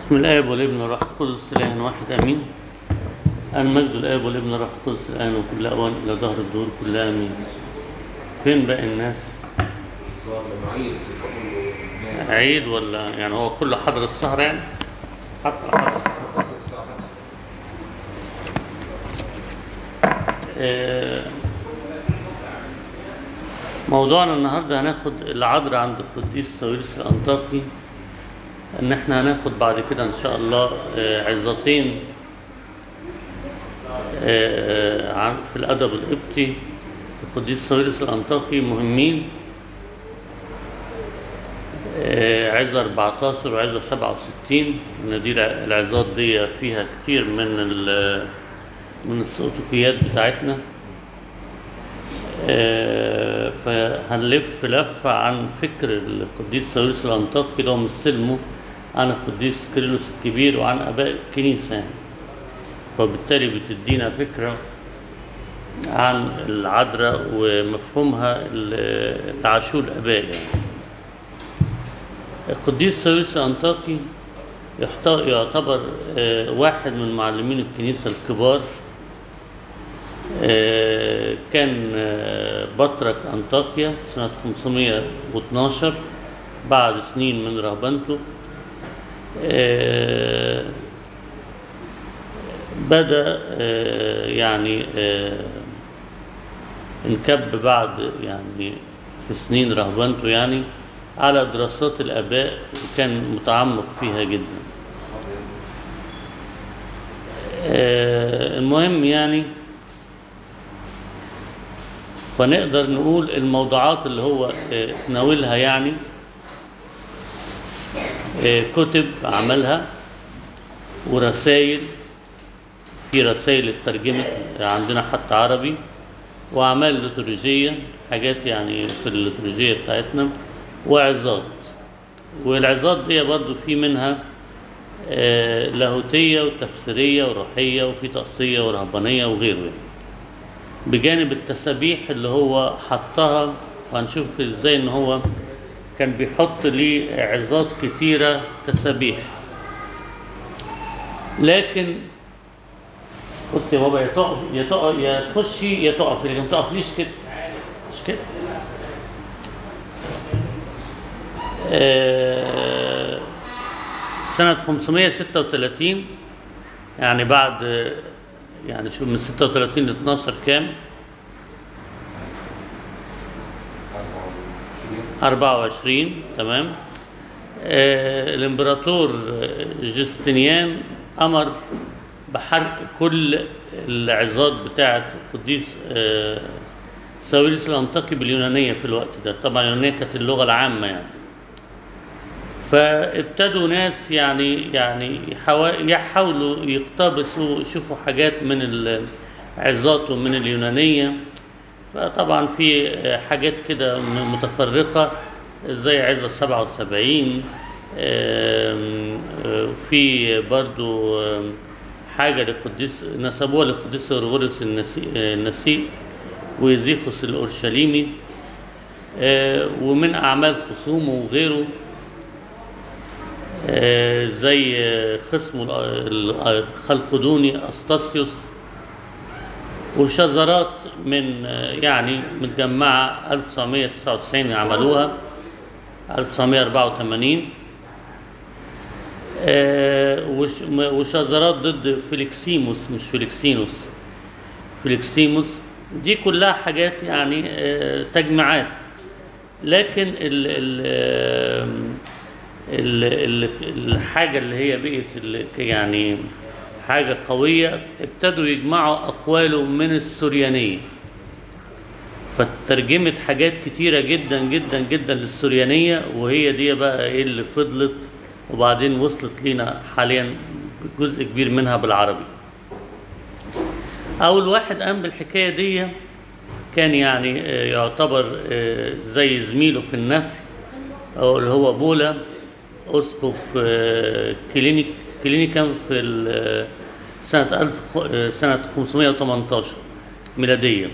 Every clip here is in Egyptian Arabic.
بسم الآب والابن والروح القدس إله واحد آمين المجد الآب والابن والروح القدس الآن وكل أوان إلى ظهر الدور كلها آمين فين باقي الناس؟ صار معيد فقول عيد ولا يعني هو كله حضر السهرة يعني؟ حتى حضر السهرة الساعة 5 آه، موضوعنا النهارده هناخد العذراء عند القديس ساويرس الأنطاكي ان احنا هناخد بعد كده ان شاء الله آه، عظتين آه، عن في الادب القبطي القديس ساويرس الأنطاكي مهمين آه، عظة 14 وعظة 67 ان دي الع- العظات دي فيها كتير من ال- من السلوكيات بتاعتنا آه، فهنلف لفة عن فكر القديس ساويرس الأنطاكي اللي هو مستلمه عن القديس كيرلس الكبير وعن آباء الكنيسة يعني. فبالتالي بتدينا فكرة عن العذراء ومفهومها اللي عاشوه الآباء يعني. القديس ساويرس الأنطاكي يحت- يعتبر آه، واحد من معلمين الكنيسة الكبار آه، كان آه، بطرك أنطاكيا سنة 512 بعد سنين من رهبنته آه، بدأ آه، يعني آه، انكب بعد يعني في سنين رهبنته يعني على دراسات الآباء وكان متعمق فيها جدا آه، المهم يعني فنقدر نقول الموضوعات اللي هو آه، ناولها يعني آه، كتب عملها ورسائل في رسائل اترجمت عندنا حتى عربي وأعمال ليتورجية حاجات يعني في الليتورجية بتاعتنا وعظات والعظات دي برضو في منها آه، لاهوتية وتفسيرية وروحية وفي تقصية ورهبانية وغيره يعني. بجانب التسابيح اللي هو حطها وهنشوف ازاي ان هو كان بيحط ليه عظات كتيرة تسابيح لكن بص يا بابا يا تقف يا تقف يا تخشي يا تقف لكن ما تقفليش كده مش كده آه، سنة 536 يعني بعد يعني شوف من 36 ل 12 كام 24 تمام آه الامبراطور جستنيان امر بحرق كل العظات بتاعه القديس آه ساويرس الانطاكي باليونانيه في الوقت ده طبعا اليونانيه كانت اللغه العامه يعني فابتدوا ناس يعني يعني يحاول- يحاولوا يقتبسوا يشوفوا حاجات من العظات ومن اليونانية فطبعا في حاجات كده م- متفرقة زي عظة 77 آم، آه، في برضو آم، حاجة للقديس نسبوها للقديس غرغوريوس النسي- آه، النسيء ويزيخوس الأورشليمي آه، ومن أعمال خصومه وغيره آه، زي آه، خصم ال- ال- الخلقدوني أستاسيوس وشذرات من آه، يعني متجمعة 1999 عملوها 1984 آه، وش- م- وشذرات ضد فيليكسيموس مش فيليكسينوس فيليكسيموس دي كلها حاجات يعني آه، تجميعات لكن ال ال آم، ال ال الحاجة اللي هي بقت ال- يعني حاجة قوية ابتدوا يجمعوا أقواله من السريانية فترجمت حاجات كتيرة جدا جدا جدا للسريانية وهي دي بقى ايه اللي فضلت وبعدين وصلت لينا حاليا جزء كبير منها بالعربي أول واحد قام بالحكاية دي كان يعني آه، يعتبر آه، زي زميله في النفي أو اللي هو بولا أسقف آه، كلينيك كلينيكا في ال- سنة 1000 خ- آه، سنة 518 ميلادية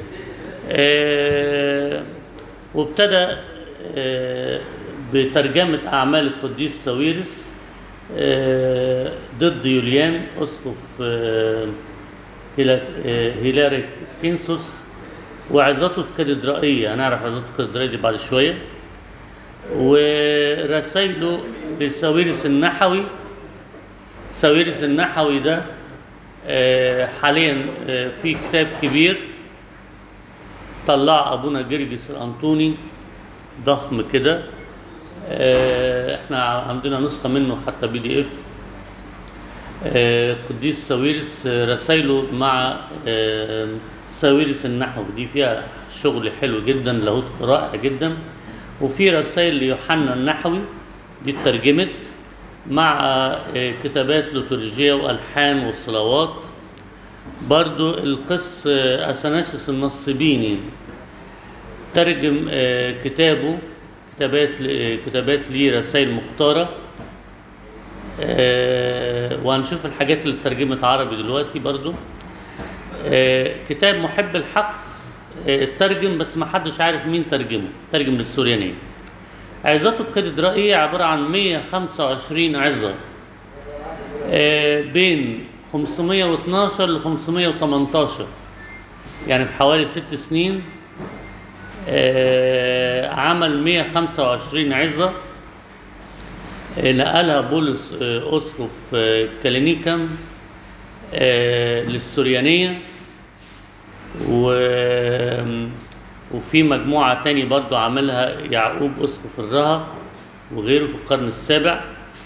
آه، وابتدى آه، بترجمة أعمال القديس ساويرس آه، ضد يوليان أسقف آه، هيلا- آه، هيلاري كينسوس وعظاته الكاتدرائية هنعرف عظاته الكاتدرائية دي بعد شوية ورسائله لساويرس النحوي ساويرس النحوي ده آه، حاليا آه، في كتاب كبير طلع ابونا جرجس الانطوني ضخم كده آه، احنا عندنا نسخه منه حتى بي دي اف قديس ساويرس آه، رسايله مع آه، ساويرس النحو دي فيها شغل حلو جدا لاهوت رائع جدا وفي رسائل ليوحنا النحوي دي اترجمت مع آه، كتابات ليتورجية والحان والصلوات برضو القس آه، اثناسيوس النصبيني ترجم آه، كتابه كتابات ل- كتابات ليه رسائل مختارة آه، وهنشوف الحاجات اللي اترجمت عربي دلوقتي برضو آه، كتاب محب الحق آه، اترجم بس ما حدش عارف مين ترجمه ترجم للسوريانية عظاته الكاتدرائية عبارة عن 125 عظة آه، بين 512 ل 518 يعني في حوالي ست سنين آه، عمل 125 عظة آه، نقلها بولس آه، أسقف آه، كالينيكم آه، للسوريانية و وفي مجموعة تاني برضو عملها يعقوب أسقف الرها وغيره في القرن السابع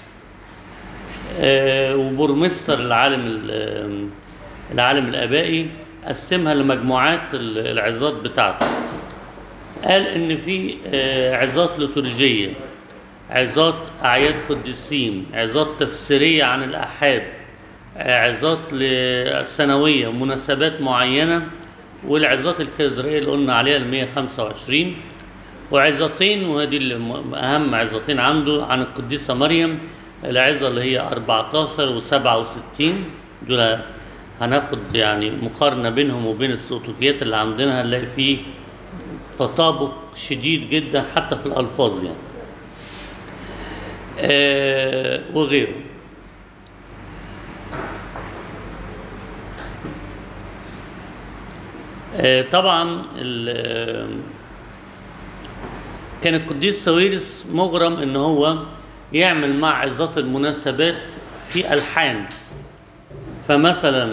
آه، وبرمستر العالم ال- العالم الآبائي قسمها لمجموعات ال- العظات بتاعته قال إن في آه، عظات ليتورجية عظات أعياد قديسين عظات تفسيرية عن الآحاد آه، عظات ل- سنوية مناسبات معينة والعظات الكاتدرائية اللي قلنا عليها ال 125 وعظتين وهذه اللي م- أهم عظتين عنده عن القديسة مريم العظة اللي هي 14 و 67 دول هناخد يعني مقارنة بينهم وبين السلطوكيات اللي عندنا هنلاقي فيه تطابق شديد جدا حتى في الألفاظ يعني آه وغيره آه طبعا ال- كان القديس ساويرس مغرم ان هو يعمل مع عظات المناسبات في الحان فمثلا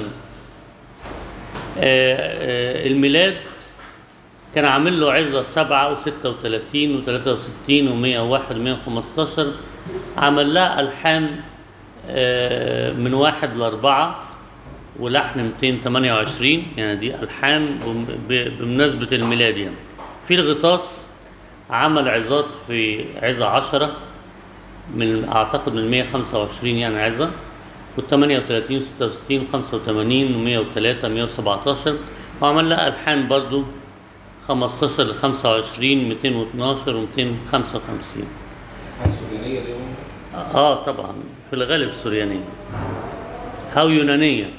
آه، آه، الميلاد كان عامل له عظة سبعة وستة وتلاتين وتلاتة وستين ومية وواحد ومية وخمستاشر عمل لها ألحان آه، من واحد لأربعة ولحن 228 يعني دي ألحان بم- ب- بمناسبة الميلاد يعني في الغطاس عمل عظات في عظة عشرة من أعتقد من 125 يعني عظة وال 38 66 85 و 103 117 وعمل لها ألحان برضو 15 ل 25 212 و 255 السوريانية دي ممكن اه طبعا في الغالب سوريانية أو يونانية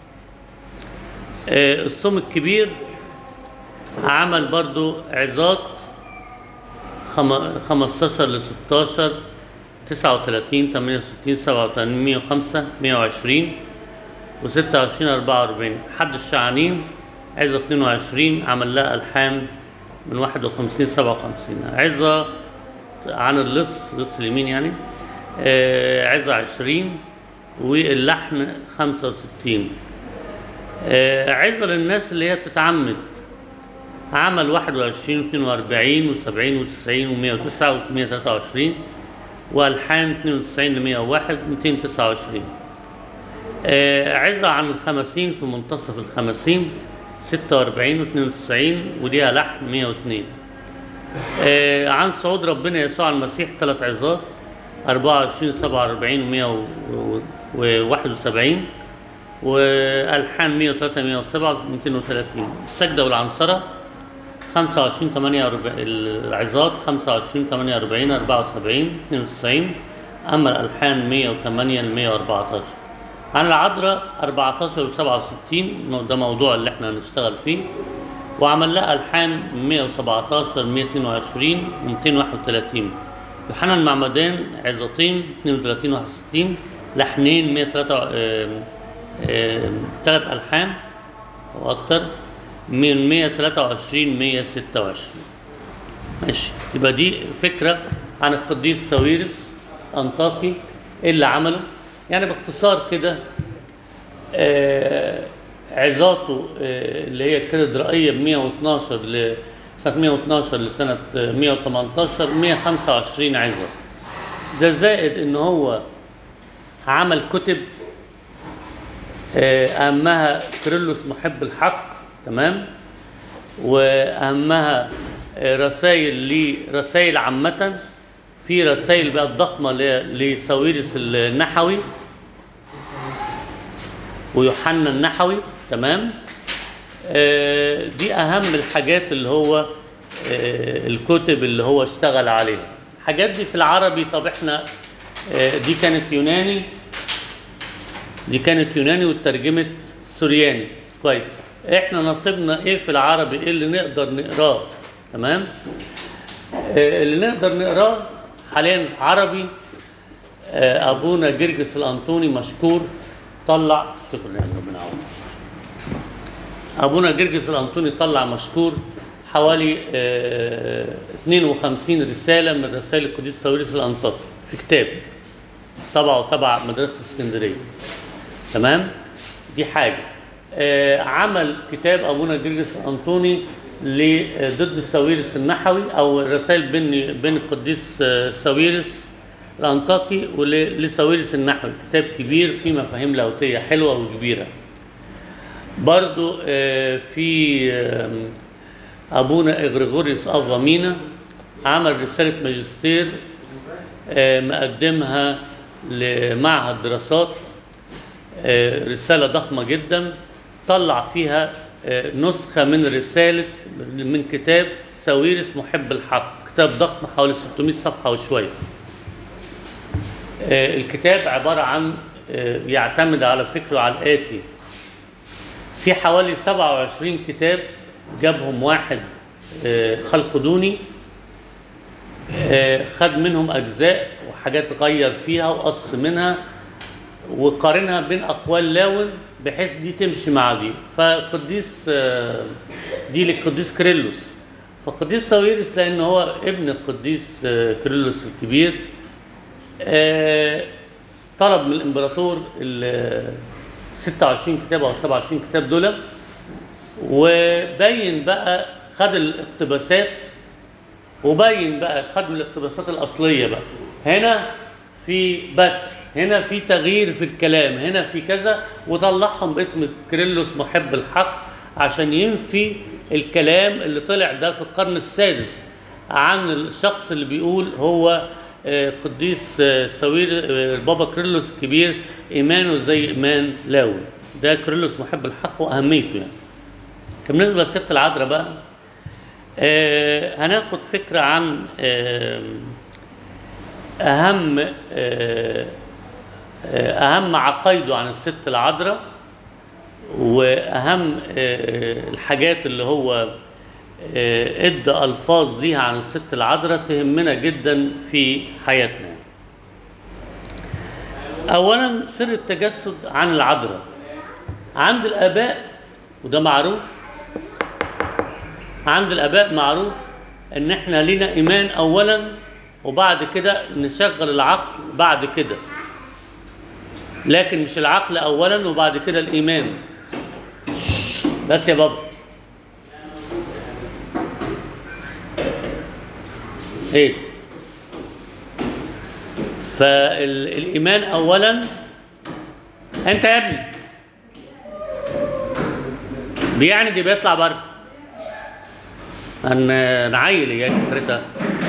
آه الصوم الكبير عمل برضو عظات خم- 15 ل 16 39 68 87 105 120 و 26 44 حد الشعانين عظة 22 عمل لها ألحان من 51 57 عظة عن اللص لص اليمين يعني آه عظة 20 واللحن 65 آه عظة للناس اللي هي بتتعمد عمل 21 42 و70 و90 و109 و123 والحان 92 ل 101 229 آه عظة عن الخمسين في منتصف الخمسين 46 و 92 وليها لحن 102 آه عن صعود ربنا يسوع المسيح ثلاث عظات 24 47 و 171 والحان 103 107 230 السجده والعنصره 25 48 العظات 25 48 74 92 اما الالحان 108 ل 114 عن العذراء 14 و 67 ده موضوع اللي احنا هنشتغل فيه وعمل لها الحان 117 122 و 231 يوحنا المعمدان عظتين 32 61 لحنين 103 ثلاث ألحان وأكتر من 123 126 ماشي يبقى دي فكرة عن القديس ساويرس أنطاكي إيه اللي عمله يعني باختصار كده آه، عظاته آه، اللي هي الكاتدرائية ب 112 ل سنة 112 لسنة آه، 118 125 عظة ده زائد إن هو عمل كتب آه، أهمها كيرلس محب الحق تمام وأهمها رسائل لرسائل عامة في رسائل بقى ضخمة ل- لساويرس النحوي ويوحنا النحوي تمام آه، دي أهم الحاجات اللي هو آه، الكتب اللي هو اشتغل عليها الحاجات دي في العربي طب احنا آه، دي كانت يوناني دي كانت يوناني وترجمت سورياني كويس احنا نصيبنا ايه في العربي ايه اللي نقدر نقراه تمام آه، اللي نقدر نقراه حاليا عربي آه، ابونا جرجس الانطوني مشكور طلع شكرا يا ربنا يعوضك. ابونا جرجس الانطوني طلع مشكور حوالي آه، 52 رساله من رسائل القديس ساويرس الانطاكي في كتاب طبعه تبع مدرسه اسكندريه تمام دي حاجه آه، عمل كتاب ابونا جرجس الانطوني ل- ضد ساويرس النحوي او رسائل بين بين القديس آه، ساويرس الانطاكي ولساويرس النحوي كتاب كبير فيه مفاهيم لاهوتيه حلوه وكبيره برضو آه، في آم، ابونا اغريغوريوس افامينا عمل رساله ماجستير آه، مقدمها لمعهد دراسات آه، رساله ضخمه جدا طلع فيها آه، نسخه من رساله من كتاب ساويرس محب الحق كتاب ضخم حوالي 600 صفحه وشويه آه، الكتاب عباره عن آه، يعتمد على فكره على الاتي في حوالي 27 كتاب جابهم واحد آه، خلقدوني آه، خد منهم اجزاء وحاجات غير فيها وقص منها وقارنها بين اقوال لاون بحيث دي تمشي مع دي فالقديس آه، دي للقديس كيرلس فالقديس ساويرس لان هو ابن القديس آه، كيرلس الكبير آه، طلب من الامبراطور ال 26 كتاب او 27 كتاب دول وبين بقى خد الاقتباسات وبين بقى خد من الاقتباسات الاصليه بقى هنا في بتر هنا في تغيير في الكلام هنا في كذا وطلعهم باسم كيرلس محب الحق عشان ينفي الكلام اللي طلع ده في القرن السادس عن الشخص اللي بيقول هو آه، قديس آه، سوير آه، البابا كيرلس الكبير ايمانه زي ايمان لاون ده كيرلس محب الحق واهميته يعني كان بالنسبه لست العذراء بقى آه هناخد فكره عن آه اهم آه آه، اهم عقايده عن الست العذراء واهم آه، الحاجات اللي هو آه، ادى الفاظ ليها عن الست العذراء تهمنا جدا في حياتنا اولا سر التجسد عن العذراء عند الاباء وده معروف عند الاباء معروف ان احنا لينا ايمان اولا وبعد كده نشغل العقل بعد كده لكن مش العقل اولا وبعد كده الايمان بس يا بابا ايه فالايمان اولا انت يا ابني بيعني دي بيطلع بره هن نعيل يا كفرتها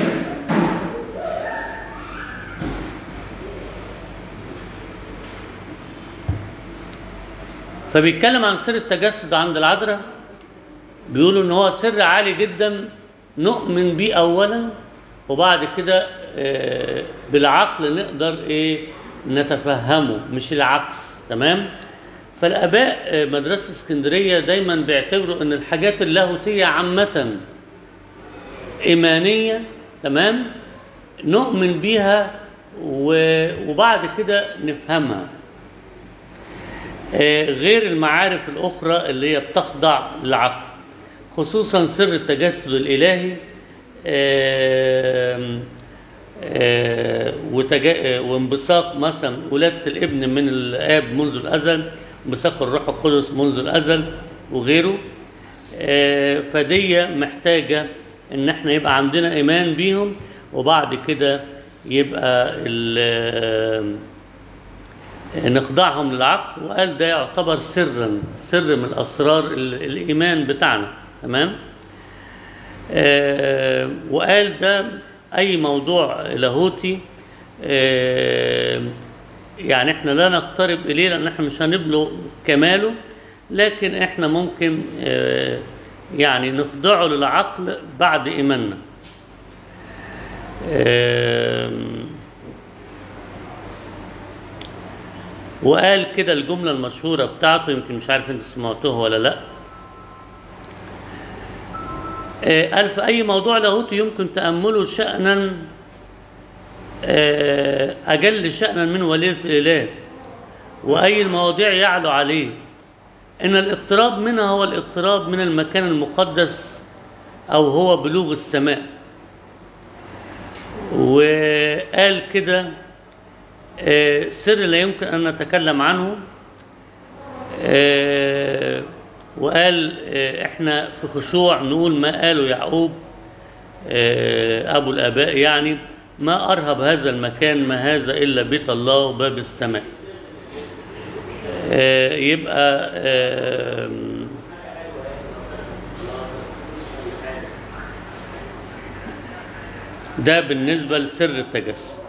فبيتكلم عن سر التجسد عند العذراء بيقولوا ان هو سر عالي جدا نؤمن بيه اولا وبعد كده آه، بالعقل نقدر ايه نتفهمه مش العكس تمام فالاباء آه، مدرسه اسكندريه دايما بيعتبروا ان الحاجات اللاهوتيه عامه ايمانيه تمام نؤمن بيها و- وبعد كده نفهمها آه، غير المعارف الأخرى اللي هي بتخضع للعقل خصوصا سر التجسد الإلهي آم، آه، وتجا- آه، وانبثاق مثلا ولادة الابن من الآب منذ الأزل انبثاق الروح القدس منذ الأزل وغيره آه، فدي محتاجة إن احنا يبقى عندنا إيمان بيهم وبعد كده يبقى ال- نخضعهم للعقل وقال ده يعتبر سرا سر من اسرار ال- الايمان بتاعنا تمام آه وقال ده اي موضوع لاهوتي آه يعني احنا لا نقترب اليه لان احنا مش هنبلغ كماله لكن احنا ممكن آه يعني نخضعه للعقل بعد ايماننا آه وقال كده الجملة المشهورة بتاعته يمكن مش عارف انت سمعتوها ولا لا آه، قال في أي موضوع لاهوتي يمكن تأمله شأنا آه، أجل شأنا من ولية الإله وأي المواضيع يعلو عليه إن الاقتراب منها هو الاقتراب من المكان المقدس أو هو بلوغ السماء وقال كده آه، سر لا يمكن أن نتكلم عنه آه، وقال آه، احنا في خشوع نقول ما قاله يعقوب آه، أبو الآباء يعني ما أرهب هذا المكان ما هذا إلا بيت الله وباب السماء آه، يبقى آه، ده بالنسبة لسر التجسد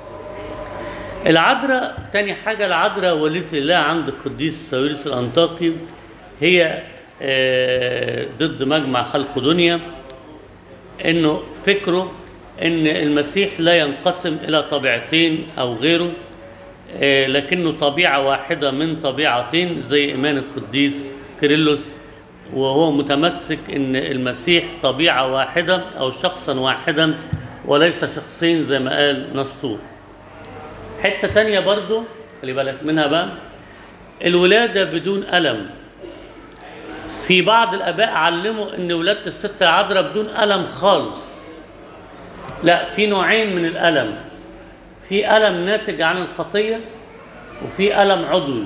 العذراء تاني حاجة العذراء ولية الله عند القديس ساويرس الأنطاكي هي آه، ضد مجمع خلق دنيا انه فكره ان المسيح لا ينقسم الى طبيعتين او غيره آه، لكنه طبيعة واحدة من طبيعتين زي ايمان القديس كيرلس وهو متمسك ان المسيح طبيعة واحدة او شخصا واحدا وليس شخصين زي ما قال نسطور حتة تانية برضو خلي بالك منها بقى الولادة بدون ألم في بعض الآباء علموا إن ولادة الست العذراء بدون ألم خالص لا في نوعين من الألم في ألم ناتج عن الخطية وفي ألم عضوي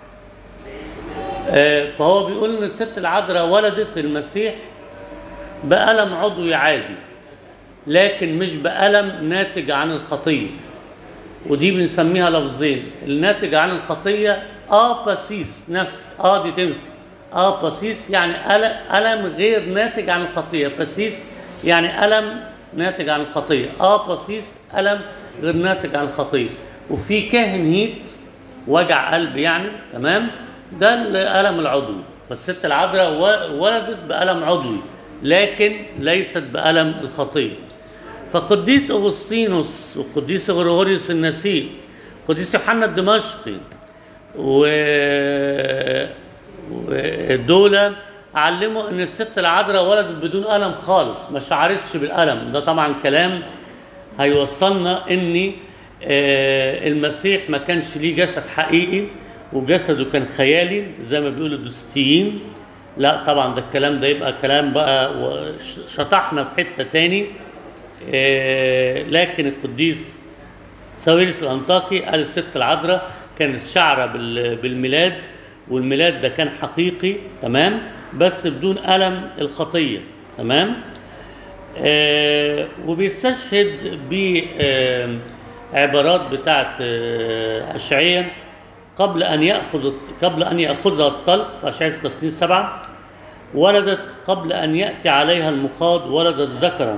آه، فهو بيقول إن الست العذراء ولدت المسيح بألم عضوي عادي لكن مش بألم ناتج عن الخطيه ودي بنسميها لفظين الناتج عن الخطية اه باسيس نفي اه دي تنفي اه باسيس يعني أل- ألم غير ناتج عن الخطية باسيس يعني ألم ناتج عن الخطية اه باسيس ألم غير ناتج عن الخطية وفي كاهن هيت وجع قلب يعني تمام ده الألم العضوي فالست العذراء و- ولدت بألم عضوي لكن ليست بألم الخطية فقديس أغسطينوس وقديس غريغوريوس النسيب قديس يوحنا الدمشقي و ودول علموا ان الست العذراء ولدت بدون الم خالص ما شعرتش بالالم ده طبعا كلام هيوصلنا ان آه، المسيح ما كانش ليه جسد حقيقي وجسده كان خيالي زي ما بيقولوا الدوستيين لا طبعا ده الكلام ده يبقى كلام بقى وش- شطحنا في حته تاني آه، لكن القديس ساويرس الأنطاكي قال الست العذراء كانت شعرة بال- بالميلاد والميلاد ده كان حقيقي تمام بس بدون ألم الخطية تمام آه وبيستشهد بعبارات بتاعت آه أشعية قبل أن يأخذ قبل أن يأخذها الطلق في أشعية 36 7 ولدت قبل أن يأتي عليها المخاض ولدت ذكرا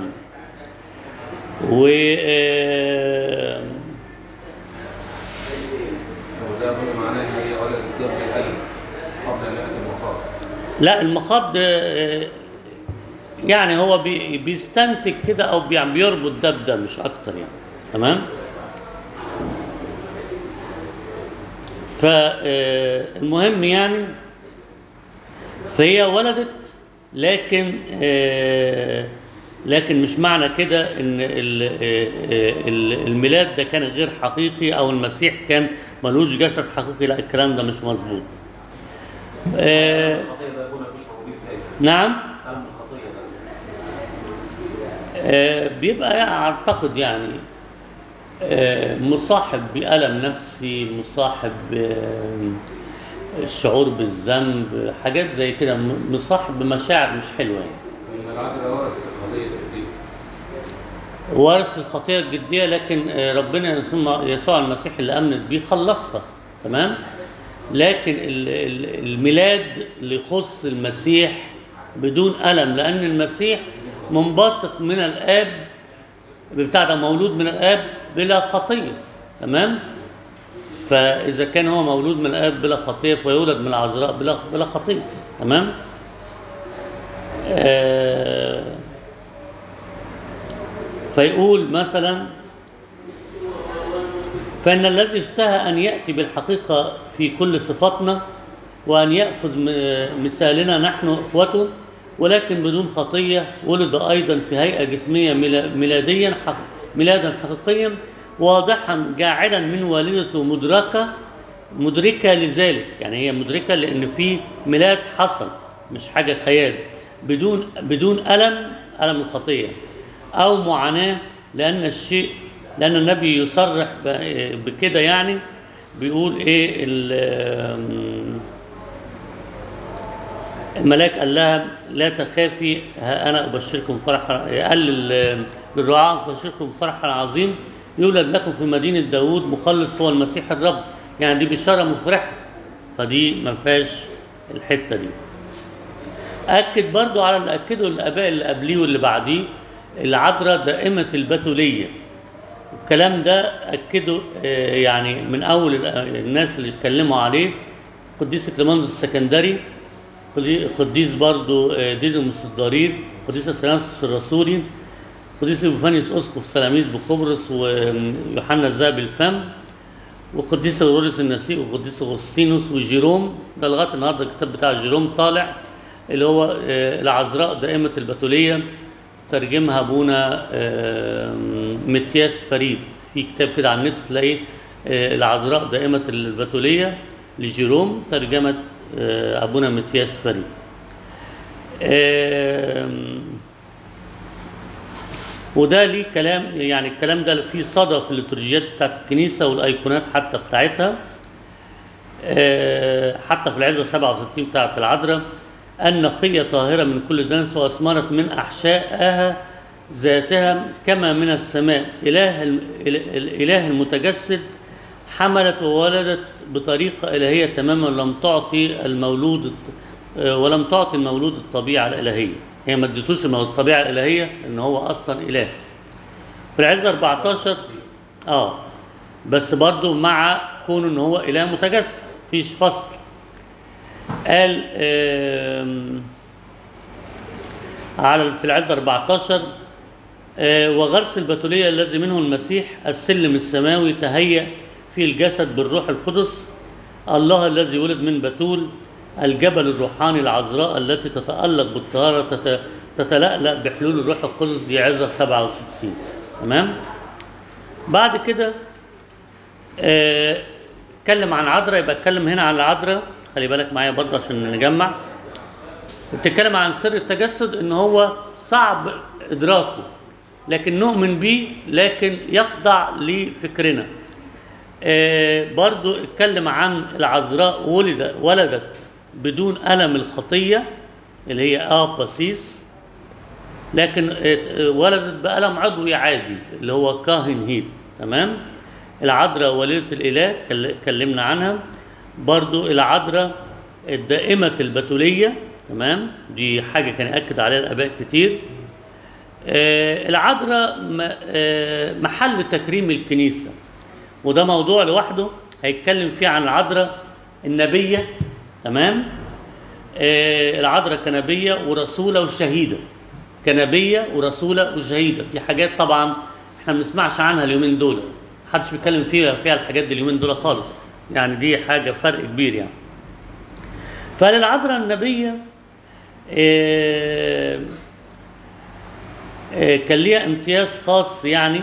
و آه، طب ده يظن معناه ان هي ولدت قبل الالم قبل ان ياتي المخاض لا المخاض آه، يعني هو بي- بيستنتج كده او بي- بيربط ده بده مش اكتر يعني تمام فالمهم يعني فهي ولدت لكن آه، لكن مش معنى كده ان ال- ال- الميلاد ده كان غير حقيقي او المسيح كان ملوش جسد حقيقي لا الكلام ده مش مظبوط آه، الخطيه ده يكون بيشعر بيه ازاي؟ نعم الم الخطيه ده آه، بيبقى يعني اعتقد يعني آه، مصاحب بألم نفسي مصاحب آه، الشعور بالذنب حاجات زي كده م- مصاحب بمشاعر مش حلوه يعني ان العذراء ورثت الخطيه تقريبا ورث الخطيه الجديه لكن آه، ربنا ثم يسوع المسيح اللي امنت بيه خلصها تمام لكن ال- ال- الميلاد اللي يخص المسيح بدون الم لان المسيح منبثق من الاب بتاع ده مولود من الاب بلا خطيه تمام فاذا كان هو مولود من الاب بلا خطيه فيولد من العذراء بلا بلا خطيه تمام آه فيقول مثلا فإن الذي اشتهى أن يأتي بالحقيقة في كل صفاتنا وأن يأخذ م- مثالنا نحن إخوته ولكن بدون خطية ولد أيضا في هيئة جسمية ميلا- ميلاديا حق ميلادا حقيقيا واضحا جاعلا من والدته مدركة مدركة لذلك يعني هي مدركة لأن في ميلاد حصل مش حاجة خيال بدون بدون ألم ألم الخطية أو معاناة لأن الشيء لأن النبي يصرح ب- بكده يعني بيقول إيه ال- الملاك قال لها لا تخافي ها أنا أبشركم فرحا قال لل- للرعاة أبشركم فرحا عظيم يولد لكم في مدينة داوود مخلص هو المسيح الرب يعني دي بشارة مفرحة فدي ما فيهاش الحتة دي أكد برضو على اللي أكده الآباء اللي قبليه واللي بعديه العذراء دائمة البتولية الكلام ده أكده آه، يعني من أول ال- الناس اللي اتكلموا عليه قديس كليماندوس السكندري قدي- قديس برضو آه، ديديموس الضرير قديس اثناسوس الرسولي قديس ايوفانيوس اسقف سلاميس بقبرص ويوحنا الذهبي الفم وقديس اوروليس النسيء وقديس اغسطينوس وجيروم ده لغايه النهارده الكتاب بتاع جيروم طالع اللي هو آه، العذراء دائمه البتوليه ترجمها ابونا آه، متياس فريد في كتاب كده على النت تلاقيه آه، العذراء دائمه البتوليه لجيروم ترجمه آه، ابونا متياس فريد آم، وده ليه كلام يعني الكلام ده فيه صدى في الليتورجيات بتاعت الكنيسه والايقونات حتى بتاعتها آه، حتى في العزة 67 بتاعت العذراء النقية طاهرة من كل دنس وأثمرت من أحشائها ذاتها كما من السماء إله الم- ال- الإله المتجسد حملت وولدت بطريقة إلهية تماما لم تعطي المولود الط- آه، ولم تعطي المولود الطبيعة الإلهية هي ما اديتوش المولود الطبيعة الإلهية إن هو أصلا إله في العزة 14 اه بس برضو مع كونه ان هو اله متجسد مفيش فصل قال آم، على في العزة 14 آه، وغرس البتولية الذي منه المسيح السلم السماوي تهيأ في الجسد بالروح القدس الله الذي ولد من بتول الجبل الروحاني العذراء التي تتألق بالطهارة تت- تتلألأ بحلول الروح القدس دي عزة 67 تمام بعد كده آه، اتكلم عن عذراء يبقى اتكلم هنا عن العذراء خلي بالك معايا برضه عشان نجمع بتتكلم عن سر التجسد ان هو صعب ادراكه لكن نؤمن به لكن يخضع لفكرنا آه، برضو اتكلم عن العذراء ولد ولدت بدون ألم الخطية اللي هي آباسيس لكن آه، ولدت بألم عضوي عادي اللي هو كاهن هيب تمام العذراء والدة الإله كل- اتكلمنا عنها برضو العذراء الدائمة البتولية تمام دي حاجة كان يأكد عليها الآباء كتير آه، العذراء م- آه، محل تكريم الكنيسة وده موضوع لوحده هيتكلم فيه عن العذراء النبية تمام آه، العذراء كنبية ورسولة وشهيدة كنبية ورسولة وشهيدة دي حاجات طبعا احنا ما بنسمعش عنها اليومين دول محدش بيتكلم فيها فيها الحاجات دي اليومين دول خالص يعني دي حاجة فرق كبير يعني فللعذراء النبية آه، آه، كان ليها امتياز خاص يعني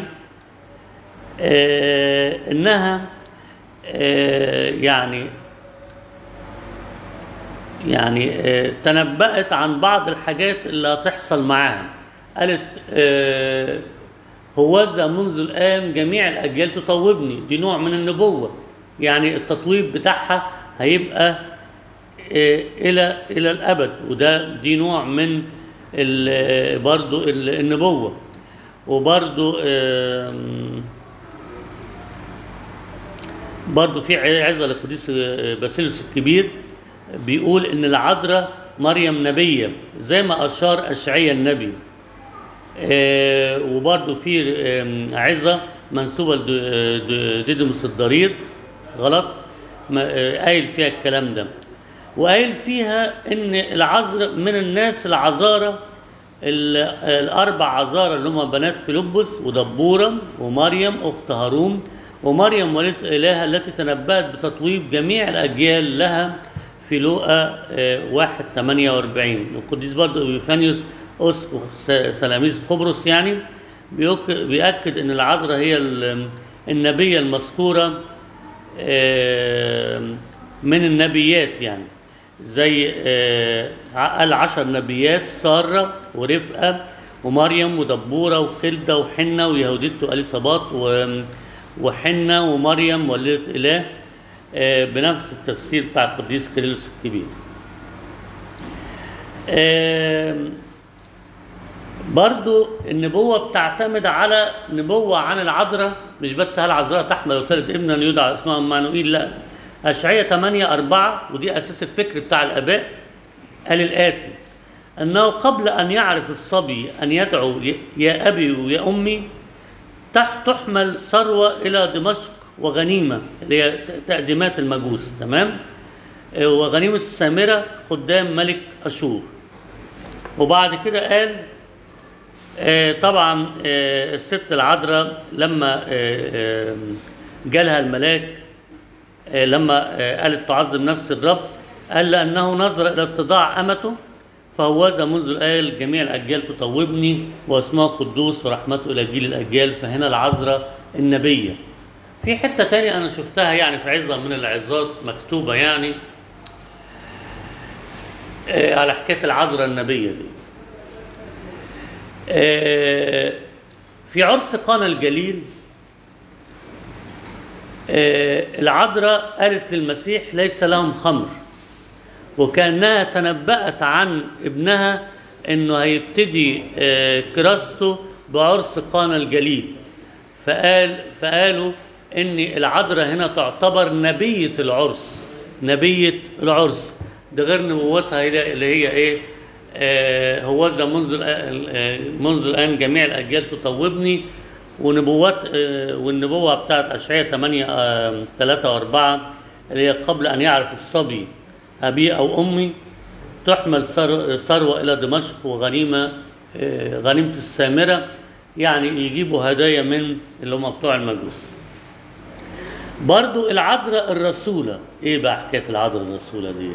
آه، انها آه، يعني يعني آه، تنبأت عن بعض الحاجات اللي هتحصل معاها قالت آه، هوذا منذ الآن جميع الأجيال تطوبني دي نوع من النبوة يعني التطويب بتاعها هيبقى آه، إلى إلى الأبد وده دي نوع من ال- برضو ال- النبوة وبرضو آم، برضو في عظة للقديس باسيلوس الكبير بيقول ان العذراء مريم نبية زي ما اشار اشعيا النبي آه، وبرضو في آم، عظة منسوبة لديدموس الضرير غلط ما- آه، قايل فيها الكلام ده وقايل فيها ان العذراء من الناس العذارى ال- الاربع عذارى اللي هم بنات فيلبس ودبوره ومريم اخت هارون ومريم وليده اله التي تنبأت بتطويب جميع الاجيال لها في لوقا آه، 1 48 القديس برضه ايوفانيوس اسقف س- سلاميس قبرص يعني بيك- بيأكد ان العذراء هي ال- النبيه المذكوره آه، من النبيات يعني زي آه، قال عشر نبيات سارة ورفقة ومريم ودبورة وخلدة وحنة ويهوديت وأليصابات و- وحنة ومريم والدة إله آه، بنفس التفسير بتاع القديس كيرلس الكبير آم، برضو النبوة بتعتمد على نبوة عن العذراء مش بس هل العذراء تحمل وتلد ابنا يدعى اسمه مانوئيل لا أشعية 8 4 ودي أساس الفكر بتاع الآباء قال الآتي أنه قبل أن يعرف الصبي أن يدعو يا أبي ويا أمي تح- تحمل ثروة إلى دمشق وغنيمة اللي هي ت- تقديمات المجوس تمام آه، وغنيمة السامرة قدام ملك أشور وبعد كده قال آه، طبعا آه، الست العذراء لما آه، آه، جالها الملاك آه، لما آه، قالت تعظم نفس الرب قال لأنه نظر إلى اتضاع أمته فهوذا منذ الآية جميع الأجيال تطوبني واسمه قدوس ورحمته إلى جيل الأجيال فهنا العذراء النبية في حتة تانية أنا شفتها يعني في عظة من العظات مكتوبة يعني آه، على حكاية العذراء النبية دي آه، في عرس قانا الجليل آه، العذراء قالت للمسيح ليس لهم خمر وكأنها تنبأت عن ابنها انه هيبتدي آه، كراسته بعرس قانا الجليل فقال فقالوا ان العذراء هنا تعتبر نبية العرس نبية العرس ده غير نبوتها هي- اللي هي ايه آه هوذا منذ الآن آه، منذ الان جميع الاجيال تطوبني ونبوات آه والنبوه بتاعت اشعياء 8 آه 3 و4 اللي هي قبل ان يعرف الصبي ابي او امي تحمل ثر- ثروه الى دمشق وغنيمه آه، غنيمه السامره يعني يجيبوا هدايا من اللي هم بتوع المجوس برضو العذراء الرسولة ايه بقى حكاية العذراء الرسولة دي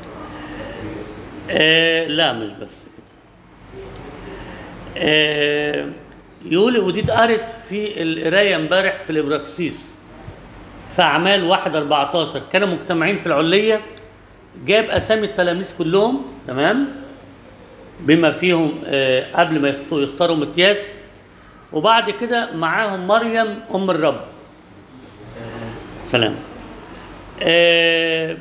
آه لا مش بس كده آه يقول ودي اتقرت في القراية امبارح في الابراكسيس في اعمال 1 14 كانوا مجتمعين في العلية جاب اسامي التلاميذ كلهم تمام بما فيهم آه قبل ما يختاروا يختاروا متياس وبعد كده معاهم مريم ام الرب سلام آه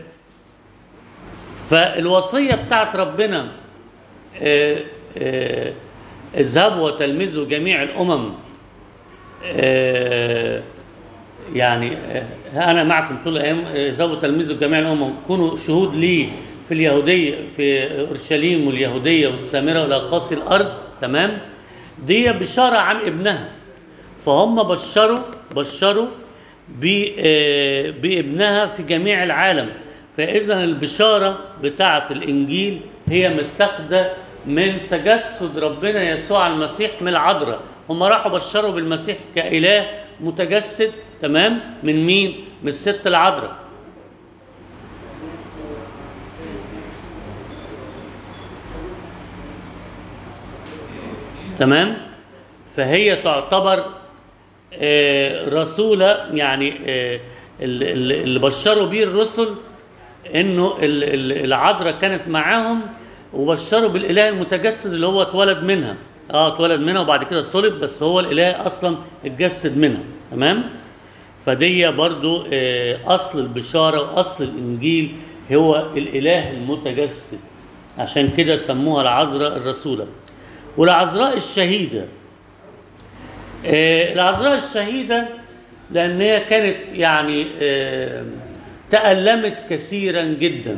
فالوصية بتاعت ربنا آه آه اذهبوا وتلمذوا جميع الأمم آه يعني آه أنا معكم طول الأيام آه، اذهبوا وتلمذوا جميع الأمم كونوا شهود لي في اليهودية في أورشليم واليهودية والسامرة والأقاصي الأرض تمام دي بشارة عن ابنها فهم بشروا بشروا ب- آه، بابنها في جميع العالم فاذا البشاره بتاعه الانجيل هي متاخده من تجسد ربنا يسوع المسيح من العذراء هم راحوا بشروا بالمسيح كاله متجسد تمام من مين من الست العذراء تمام فهي تعتبر آه، رسولة يعني آه، ال- ال- اللي بشروا بيه الرسل انه ال- ال- العذراء كانت معاهم وبشروا بالاله المتجسد اللي هو اتولد منها اه اتولد منها وبعد كده صلب بس هو الاله اصلا اتجسد منها تمام فدي برضو آه، اصل البشاره واصل الانجيل هو الاله المتجسد عشان كده سموها العذراء الرسوله والعذراء الشهيده آه، العذراء الشهيدة لأن هي كانت يعني آه، تألمت كثيرا جدا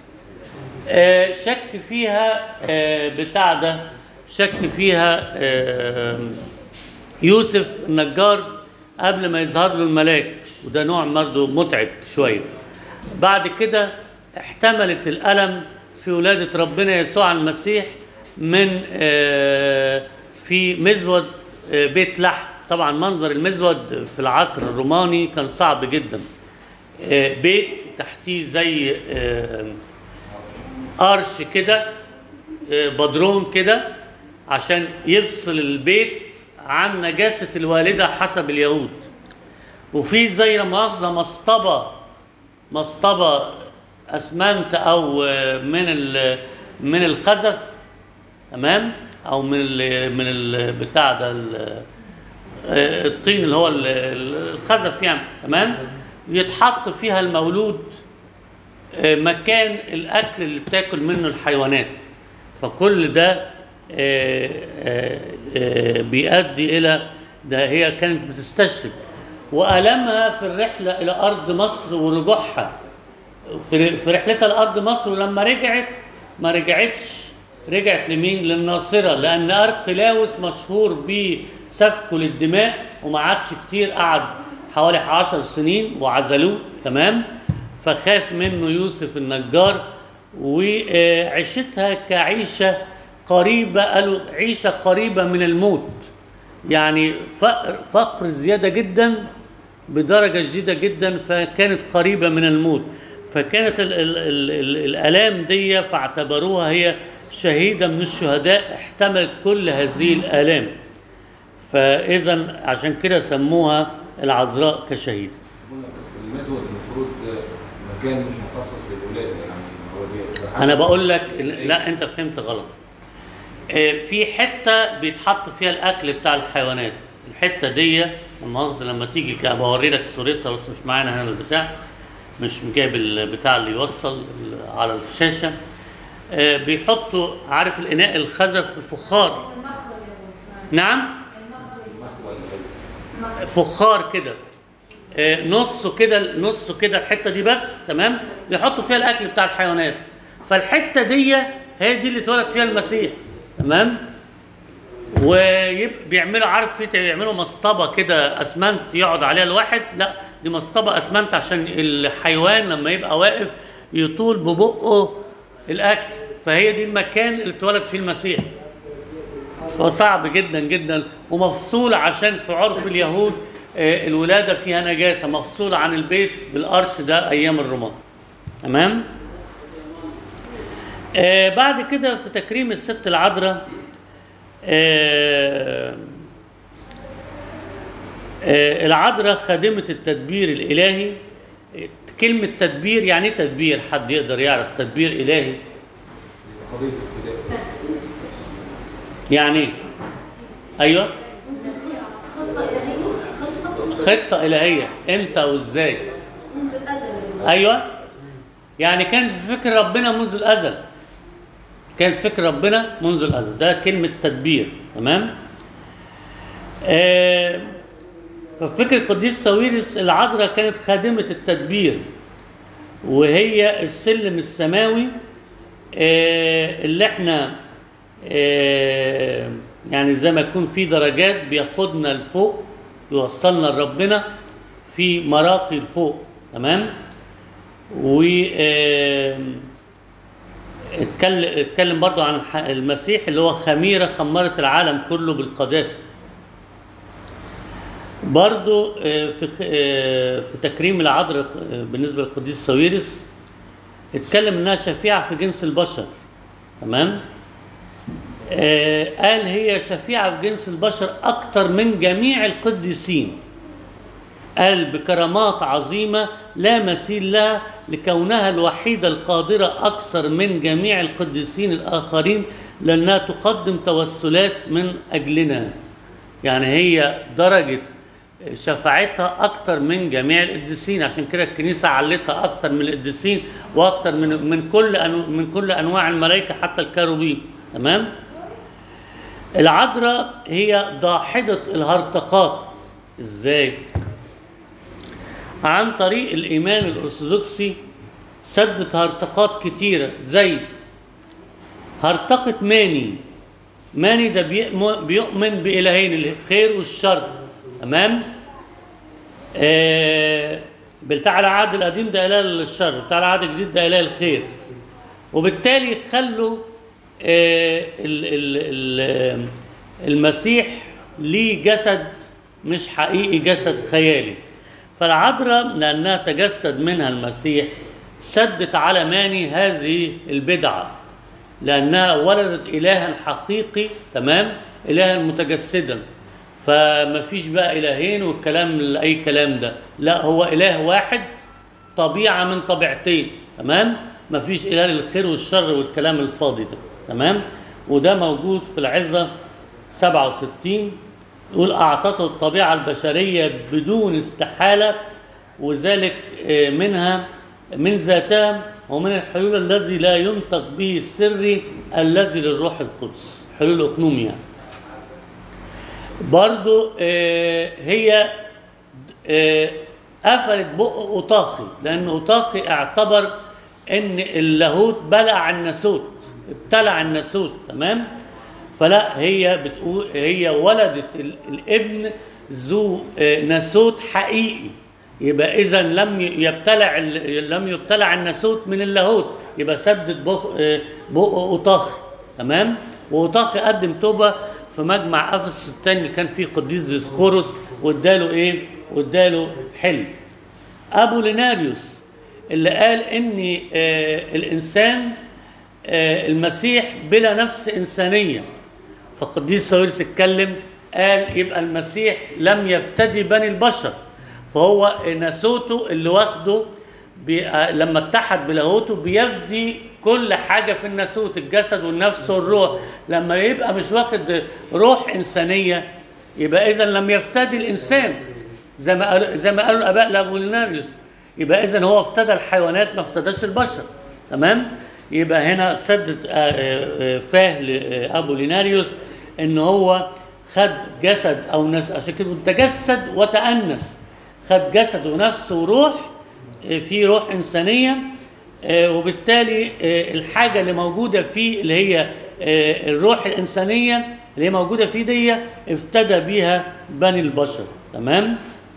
آه، شك فيها آه، بتاع ده شك فيها آه، يوسف النجار قبل ما يظهر له الملاك وده نوع برضه متعب شوية بعد كده احتملت الألم في ولادة ربنا يسوع المسيح من آه، في مزود آه، بيت لحم طبعا منظر المزود في العصر الروماني كان صعب جدا آه، بيت تحتيه زي آه، قرش كده آه، بدرون كده عشان يفصل البيت عن نجاسة الوالدة حسب اليهود وفي زي لا مؤاخذة مصطبة مصطبة اسمنت او آه، من ال- من الخزف تمام او من ال من ال بتاع ده ال- آه، الطين اللي هو ال- ال- الخزف يعني تمام يتحط فيها المولود آه، مكان الاكل اللي بتاكل منه الحيوانات فكل ده آه، آه، آه، بيؤدي الى ده هي كانت بتستشرب والمها في الرحله الى ارض مصر ورجوعها في في رحلتها لارض مصر ولما رجعت ما رجعتش رجعت لمين؟ للناصره لان ارخلاوس مشهور بسفكه للدماء وما عادش كتير قعد حوالي عشر سنين وعزلوه تمام فخاف منه يوسف النجار وعيشتها كعيشه قريبه قالوا عيشه قريبه من الموت يعني فقر فقر زياده جدا بدرجه شديده جدا فكانت قريبه من الموت فكانت ال ال ال ال الالام دي فاعتبروها هي شهيده من الشهداء احتملت كل هذه الالام فاذا عشان كده سموها العذراء كشهيده قلنا بس المزود المفروض مكان مش مخصص للولاده يعني هو بي- انا بقول لك لا انت فهمت غلط آه، في حته بيتحط فيها الاكل بتاع الحيوانات الحته دي المؤاخذه لما تيجي كده بوري لك صورتها بس مش معانا هنا البتاع مش جايب البتاع اللي يوصل على الشاشه آه، بيحطوا عارف الاناء الخزف فخار نعم فخار كده آه، نصه كده نصه كده الحته دي بس تمام بيحطوا فيها الاكل بتاع الحيوانات فالحته دي هي دي اللي اتولد فيها المسيح تمام وبيعملوا عارف في يعملوا مصطبه كده اسمنت يقعد عليها الواحد لا دي مصطبه اسمنت عشان الحيوان لما يبقى واقف يطول ببقه الاكل فهي دي المكان اللي اتولد فيه المسيح هو صعب جدا جدا ومفصول عشان في عرف اليهود آه، الولادة فيها نجاسة مفصولة عن البيت بالقرش ده أيام الرومان تمام آه بعد كده في تكريم الست العذراء آه آه العذراء خادمة التدبير الإلهي كلمة تدبير يعني إيه تدبير حد يقدر يعرف تدبير إلهي قضيه الفداء يعني إيه؟ أيوه خطة إلهية خطة خطة إلهية إمتى وإزاي منذ الأزل ايوه يعني كانت في فكر ربنا منذ الازل كانت فكر ربنا منذ الازل ده كلمه تدبير تمام آه ففي فكر القديس ساويرس العذراء كانت خادمه التدبير وهي السلم السماوي آه اللي احنا آه يعني زي ما يكون في درجات بياخدنا لفوق يوصلنا لربنا في مراقي لفوق تمام و آم، اتكلم اتكلم برضو عن الح- المسيح اللي هو خميره خمرت العالم كله بالقداسه برضو آه، في خ- آه، في تكريم العذراء آه، بالنسبه للقديس ساويرس اتكلم انها شفيعه في جنس البشر تمام آه، قال هي شفيعة في جنس البشر أكثر من جميع القديسين قال بكرامات عظيمة لا مثيل لها لكونها الوحيدة القادرة أكثر من جميع القديسين الآخرين لأنها تقدم توسلات من أجلنا يعني هي درجة شفاعتها أكتر من جميع القديسين عشان كده الكنيسة علتها أكتر من القديسين وأكتر من من كل أنو من كل أنواع الملائكة حتى الكروبيم تمام؟ العذراء هي ضاحدة الهرطقات ازاي؟ عن طريق الإيمان الأرثوذكسي سدت هرطقات كتيرة زي هرطقة ماني ماني ده بيؤم- بيؤمن بإلهين الخير والشر تمام؟ آه بتاع العهد القديم ده إله الشر بتاع العهد الجديد ده إله الخير وبالتالي خلوا آه، ال- ال- ال- المسيح ليه جسد مش حقيقي جسد خيالي فالعذراء لأنها تجسد منها المسيح سدت على ماني هذه البدعة لأنها ولدت إلها حقيقي تمام إلها متجسدا فما فيش بقى إلهين والكلام أي كلام ده لا هو إله واحد طبيعة من طبيعتين تمام ما فيش إله للخير والشر والكلام الفاضي ده تمام وده موجود في العظة 67 يقول أعطته الطبيعة البشرية بدون استحالة وذلك آه، منها من ذاتها ومن الحلول الذي لا ينطق به السري الذي للروح القدس حلول أقنوم يعني برضو آه، هي آه، قفلت بق أوطاخي لأن أوطاخي اعتبر إن اللاهوت بلع الناسوت ابتلع الناسوت تمام فلا هي بتقول هي ولدت ال- الابن ذو آه، ناسوت حقيقي يبقى اذا لم ي- يبتلع ال- لم يبتلع الناسوت من اللاهوت يبقى سدد بق آه، بق اوطاخي تمام واوطاخي قدم توبه في مجمع افسس الثاني اللي كان فيه قديس ديسقورس واداله ايه؟ واداله حلم ابو ليناريوس اللي قال ان آه الانسان آه المسيح بلا نفس انسانيه فقديس ساويرس اتكلم قال يبقى المسيح لم يفتدي بني البشر فهو ناسوته اللي واخده بي- آه، لما اتحد بلاهوته بيفدي كل حاجه في الناسوت الجسد والنفس والروح لما يبقى مش واخد روح انسانيه يبقى اذا لم يفتدي الانسان زي ما قال زي ما قالوا الاباء لابوليناريوس يبقى اذا هو افتدى الحيوانات ما افتداش البشر تمام يبقى هنا سدد آه، آه، آه، فاه لابوليناريوس ان هو خد جسد او نس عشان كده تجسد وتأنس خد جسد ونفس وروح آه، في روح انسانيه آه، وبالتالي آه، الحاجه اللي موجوده فيه اللي هي آه، الروح الانسانيه اللي هي موجوده فيه دي افتدى بيها بني البشر تمام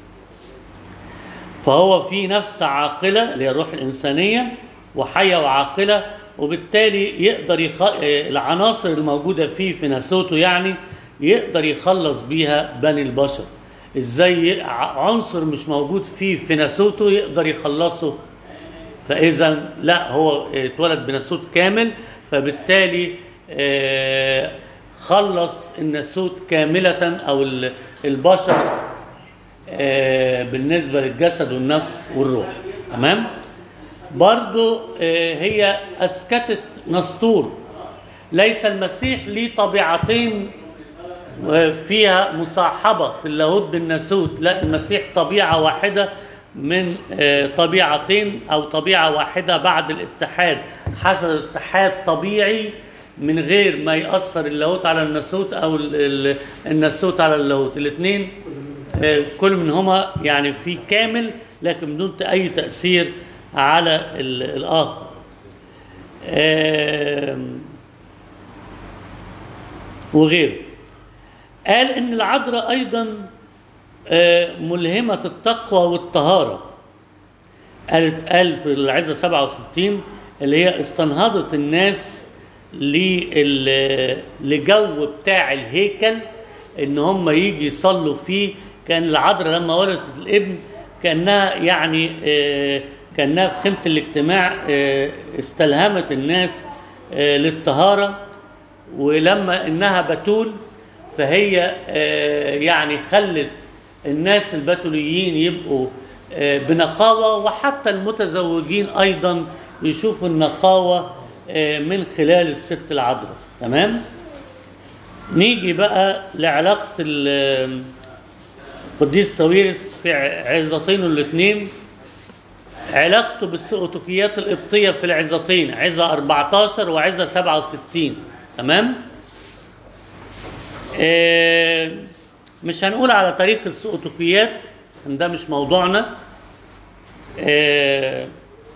فهو في نفس عاقله اللي هي الروح الانسانيه وحيه وعاقله وبالتالي يقدر يخ... آه، العناصر الموجوده فيه في ناسوته يعني يقدر يخلص بيها بني البشر ازاي ع- عنصر مش موجود فيه في ناسوته يقدر يخلصه فاذا لا هو اتولد بناسوت كامل فبالتالي آه، خلص الناسوت كاملة او ال- البشر آه، بالنسبة للجسد والنفس والروح تمام برضو آه، هي اسكتت نسطور ليس المسيح ليه طبيعتين فيها مصاحبة اللاهوت بالناسوت لا المسيح طبيعة واحدة من آه، طبيعتين أو طبيعة واحدة بعد الاتحاد حصل اتحاد طبيعي من غير ما يأثر اللاهوت على الناسوت أو ال- ال- الناسوت على اللاهوت الاثنين آه، كل منهما يعني في كامل لكن بدون أي تأثير على ال- الآخر آم، وغيره قال ان العذراء ايضا آه، ملهمه التقوى والطهاره قالت قال في العزه 67 اللي هي استنهضت الناس لل- لجو بتاع الهيكل ان هم يجي يصلوا فيه كان العذراء لما ولدت الابن كانها يعني آه، كانها في خيمه الاجتماع آه، استلهمت الناس آه، للطهاره ولما انها بتول فهي آه، يعني خلت الناس البتوليين يبقوا آه، بنقاوة وحتى المتزوجين أيضا يشوفوا النقاوة آه، من خلال الست العذراء تمام نيجي بقى لعلاقة ال- القديس ساويرس في عظتين الاثنين علاقته بالسؤتوكيات القبطية في العظتين عظة 14 وعظة 67 تمام آه، مش هنقول على تاريخ السؤتوكيات ده مش موضوعنا آه،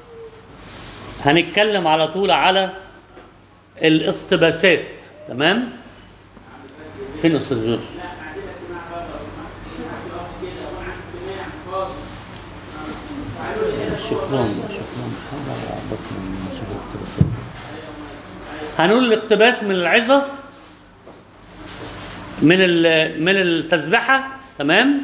هنتكلم على طول على الاقتباسات تمام فين استاذ جورج شوف لهم شوف لهم حاجه على بطن نشوف الاقتباسات هنقول الاقتباس من العظه من ال- من التسبحه تمام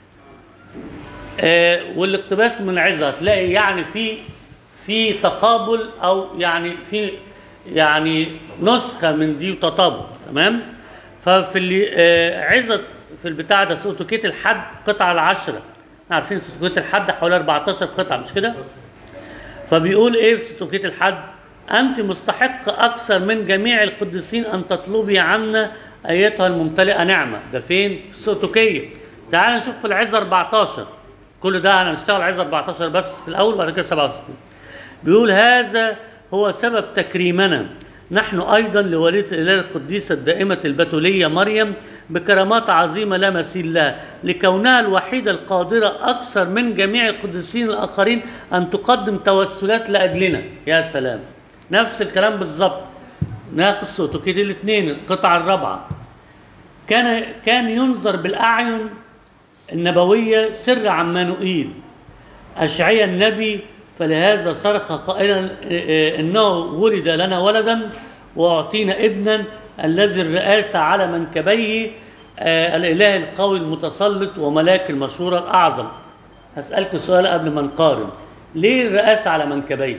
آه والاقتباس من العظه هتلاقي يعني في في تقابل او يعني في يعني نسخه من دي وتطابق تمام ففي اللي آه عظه في البتاع ده سوتوكيت الحد قطعه العشره احنا عارفين سوتوكيت الحد حوالي 14 قطعه مش كده؟ فبيقول ايه في ستوكيت الحد انت مستحق اكثر من جميع القديسين ان تطلبي عنا ايتها الممتلئه نعمه ده فين في السوتوكيه تعال نشوف في العزه 14 كل ده هنشتغل عزه 14 بس في الاول وبعد كده 67 بيقول هذا هو سبب تكريمنا نحن ايضا لوليده الاله القديسه الدائمه البتوليه مريم بكرامات عظيمه لا مثيل لها لكونها الوحيده القادره اكثر من جميع القديسين الاخرين ان تقدم توسلات لاجلنا يا سلام نفس الكلام بالظبط ناخذ سوتوكيد الاثنين القطعه الرابعه كان كان ينظر بالاعين النبويه سر عمانوئيل أشعيا النبي فلهذا صرخ قائلا إيه، إنه ولد لنا ولدا وأعطينا ابنا الذي الرئاسة على منكبيه آه، الإله القوي المتسلط وملاك المشورة الأعظم هسألك سؤال قبل ما نقارن ليه الرئاسة على منكبيه؟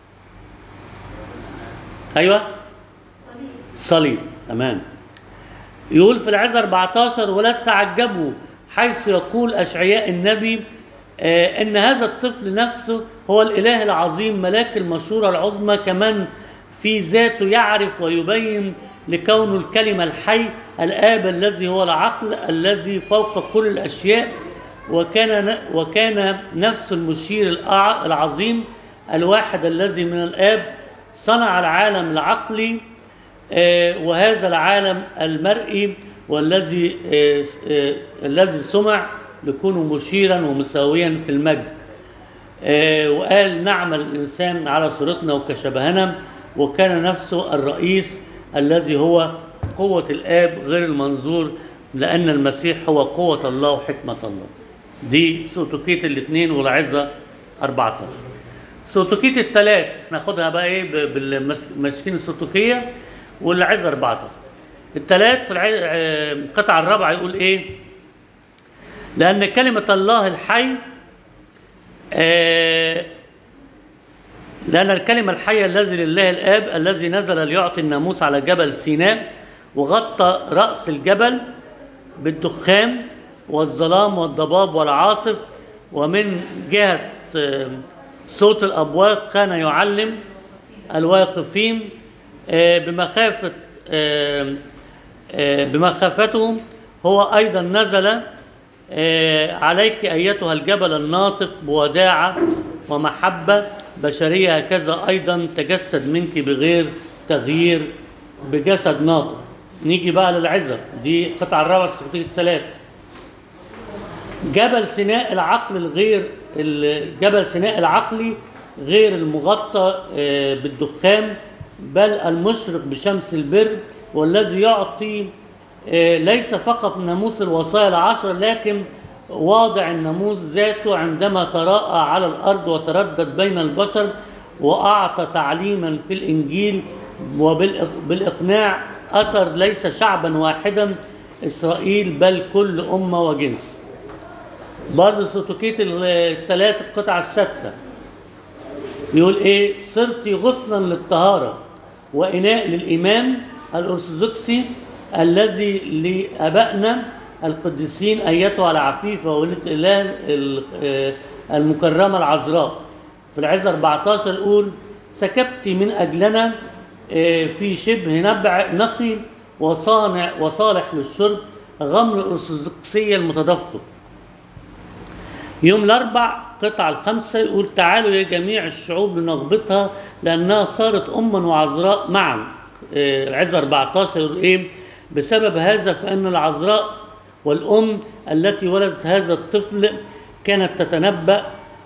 أيوه صليب تمام يقول في العزة 14 ولا تتعجبوا حيث يقول أشعياء النبي آه إن هذا الطفل نفسه هو الإله العظيم ملاك المشورة العظمى كمان في ذاته يعرف ويبين لكونه الكلمة الحي الآب الذي هو العقل الذي فوق كل الأشياء وكان وكان نفس المشير الأع- العظيم الواحد الذي من الآب صنع العالم العقلي آه، وهذا العالم المرئي والذي آه، آه، الذي سمع لكونه مشيرا ومساويا في المجد آه، وقال نعمل الإنسان على صورتنا وكشبهنا وكان نفسه الرئيس الذي هو قوة الآب غير المنظور لأن المسيح هو قوة الله وحكمة الله دي سوتوكيت الاثنين والعزة 14 سوتوكيت الثلاث ناخدها بقى ايه بالمسكين السوتوكية والعزة 14 الثلاث في الع- آه، القطعة الرابعة يقول ايه لأن كلمة الله الحي آه، لأن الكلمة الحية الذي لله الآب الذي نزل ليعطي الناموس على جبل سيناء وغطى رأس الجبل بالدخان والظلام والضباب والعاصف ومن جهة آه، صوت الأبواق كان يعلم الواقفين آه، بمخافة آه، آه، بمخافته هو أيضا نزل آه، عليك أيتها الجبل الناطق بوداعة ومحبة بشرية هكذا أيضا تجسد منك بغير تغيير بجسد ناطق نيجي بقى للعزة دي قطع الرابعة استراتيجية ثلاث جبل سيناء العقل الغير ال- جبل سيناء العقلي غير المغطى آه، بالدخان بل المشرق بشمس البر والذي يعطي آه، ليس فقط ناموس الوصايا العشر لكن واضع الناموس ذاته عندما تراءى على الارض وتردد بين البشر واعطى تعليما في الانجيل وبالاقناع اثر ليس شعبا واحدا اسرائيل بل كل امه وجنس برضه سوتوكيت الثلاث القطع الستة يقول ايه صرت غصنا للطهارة وإناء للإيمان الأرثوذكسي الذي لآبائنا القديسين أيتها العفيفة ولد إله ال- آه، المكرمة العذراء في العزة 14 يقول سكبت من أجلنا آه، في شبه نبع نقي وصانع وصالح للشرب غمر الأرثوذكسية المتدفق يوم الأربع قطع الخمسة يقول تعالوا يا جميع الشعوب لنغبطها لأنها صارت أما وعذراء معا آه، العزة 14 يقول إيه بسبب هذا فإن العذراء والأم التي ولدت هذا الطفل كانت تتنبأ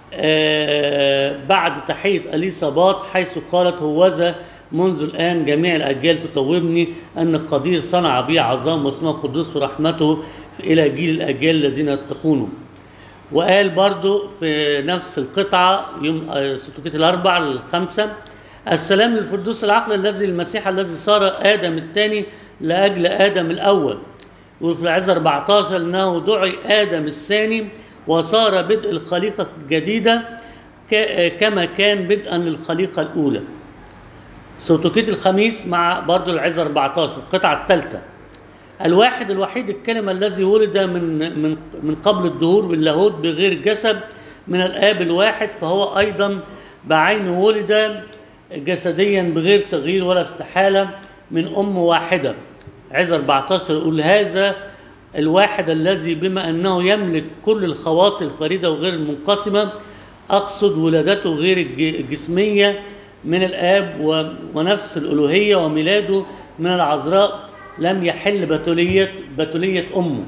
آه، بعد تحية أليصابات حيث قالت هوذا منذ الآن جميع الأجيال تطوبني أن القدير صنع بي عظام واسمه قدوس ورحمته إلى جيل الأجيال الذين يتقونه وقال برضو في نفس القطعة يوم آه، ستوكيت الأربع الخمسة السلام للفردوس العقل الذي المسيح الذي صار آدم الثاني لأجل آدم الأول وفي العزة 14 أنه دعي آدم الثاني وصار بدء الخليقة الجديدة ك- آه، كما كان بدءا للخليقة الأولى سوتوكيت الخميس مع برضو العزة 14 القطعة الثالثة الواحد الوحيد الكلمة الذي ولد من من من قبل الدهور باللاهوت بغير جسد من الآب الواحد فهو أيضا بعينه ولد جسديا بغير تغيير ولا استحالة من أم واحدة عزة 14 يقول هذا الواحد الذي بما أنه يملك كل الخواص الفريدة وغير المنقسمة أقصد ولادته غير الج- الجسمية من الآب و- ونفس الألوهية وميلاده من العذراء لم يحل بتولية بتولية أمه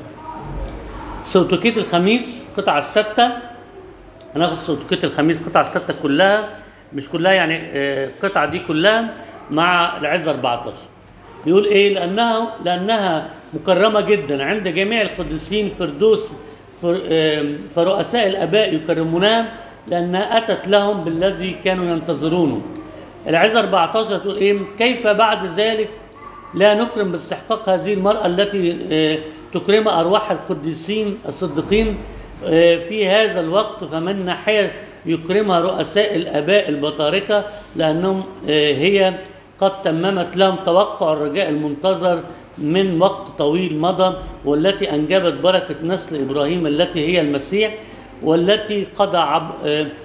سوتوكيت الخميس قطع الستة هناخد سوتوكيت الخميس قطع الستة كلها مش كلها يعني آه، القطعة دي كلها مع العزة 14 يقول ايه لانها لانها مكرمه جدا عند جميع القديسين فردوس فر- آم، فرؤساء الاباء يكرمونها لانها اتت لهم بالذي كانوا ينتظرونه العزة 14 تقول ايه كيف بعد ذلك لا نكرم باستحقاق هذه المرأة التي آه، تكرم أرواح القديسين الصديقين آه، في هذا الوقت فمن ناحية يكرمها رؤساء الآباء البطاركة لأنهم آه، هي قد تممت لهم توقع الرجاء المنتظر من وقت طويل مضى والتي أنجبت بركة نسل إبراهيم التي هي المسيح والتي قد عب آه، آه،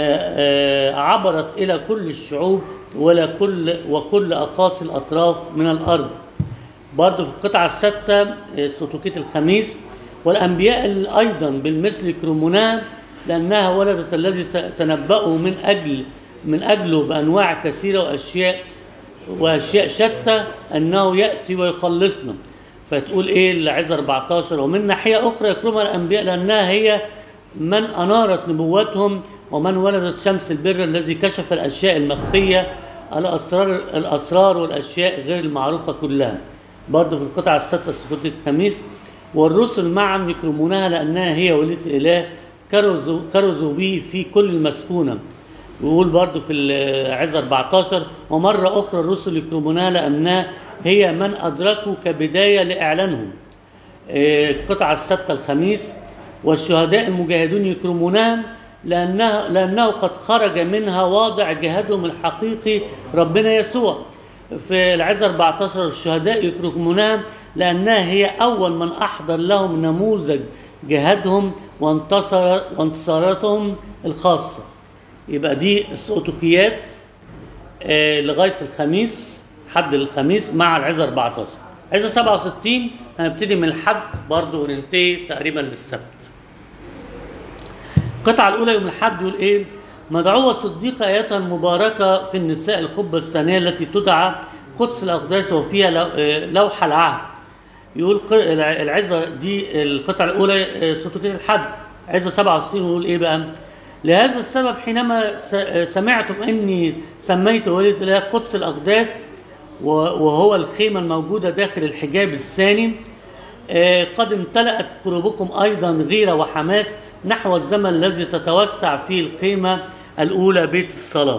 آه، عبرت إلى كل الشعوب ولا كل وكل أقاصي الأطراف من الأرض برضه في القطعة الستة آه، سوتوكيت الخميس والأنبياء ال- أيضا بالمثل يكرمونها لأنها ولدت الذي ت- تنبأوا من أجل من أجله بأنواع كثيرة وأشياء وأشياء شتى أنه يأتي ويخلصنا فتقول إيه العزة 14 ومن ناحية أخرى يكرمها الأنبياء لأنها هي من أنارت نبوتهم ومن ولدت شمس البر الذي كشف الأشياء المخفية الأسرار الأسرار والأشياء غير المعروفة كلها برضه في القطعة الستة سقوط الخميس والرسل معا يكرمونها لأنها هي وليدة الإله كرزوا كرزوا به في كل المسكونة ويقول برضه في العزة 14 ومرة أخرى الرسل يكرمونها لأنها هي من أدركوا كبداية لإعلانهم آه، القطعة الستة الخميس والشهداء المجاهدون يكرمونها لأنها لأنه قد خرج منها واضع جهادهم الحقيقي ربنا يسوع في العزة 14 الشهداء يكرمونها لأنها هي أول من أحضر لهم نموذج جهادهم وانتصر وانتصاراتهم الخاصة يبقى دي السؤتوكيات آه، لغايه الخميس حد الخميس مع العزة 14 عزة 67 هنبتدي من الحد برضه وننتهي تقريبا للسبت القطعة الأولى يوم الحد يقول إيه؟ مدعوة صديقة آياتها المباركة في النساء القبة الثانية التي تدعى قدس الأقداس وفيها لو- آه، لوح العهد يقول ق- الع- العزة دي القطعة الأولى آه، سطوكية الحد عزة 67 يقول إيه بقى؟ لهذا السبب حينما س- آه، سمعتم أني سميت وليد الله قدس الأقداس و- وهو الخيمة الموجودة داخل الحجاب الثاني آه، قد امتلأت قلوبكم أيضا غيرة وحماس نحو الزمن الذي تتوسع فيه الخيمة الأولى بيت الصلاة